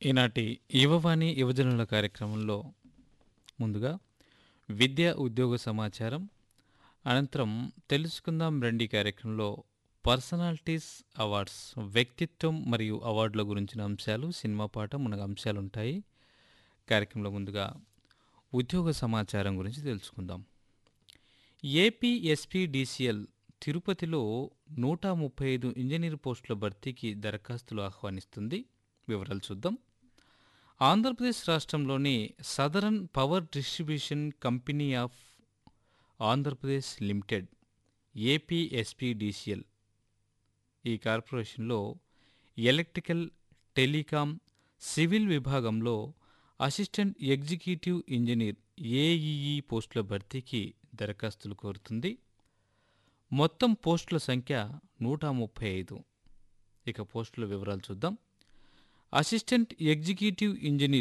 ఈనాటి యువవాణి యువజనుల కార్యక్రమంలో ముందుగా విద్యా ఉద్యోగ సమాచారం అనంతరం తెలుసుకుందాం రండి కార్యక్రమంలో పర్సనాలిటీస్ అవార్డ్స్ వ్యక్తిత్వం మరియు అవార్డుల గురించిన అంశాలు సినిమా పాట మనకు అంశాలు ఉంటాయి కార్యక్రమంలో ముందుగా ఉద్యోగ సమాచారం గురించి తెలుసుకుందాం ఏపీ ఎస్పీడీసీఎల్ తిరుపతిలో నూట ముప్పై ఐదు ఇంజనీర్ పోస్టుల భర్తీకి దరఖాస్తులు ఆహ్వానిస్తుంది వివరాలు చూద్దాం ఆంధ్రప్రదేశ్ రాష్ట్రంలోని southern power distribution company of Andhra Pradesh limited APSPDCL ఈ కార్పొరేషన్లో ఎలక్ట్రికల్ టెలికాం సివిల్ విభాగంలో అసిస్టెంట్ ఎగ్జిక్యూటివ్ ఇంజనీర్ ఏఈఈ పోస్టుల భర్తీకి దరఖాస్తులు కోరుతుంది మొత్తం పోస్టుల సంఖ్య నూట ముప్పై ఐదు ఇక పోస్టుల వివరాలు చూద్దాం అసిస్టెంట్ ఎగ్జిక్యూటివ్ ఇంజనీర్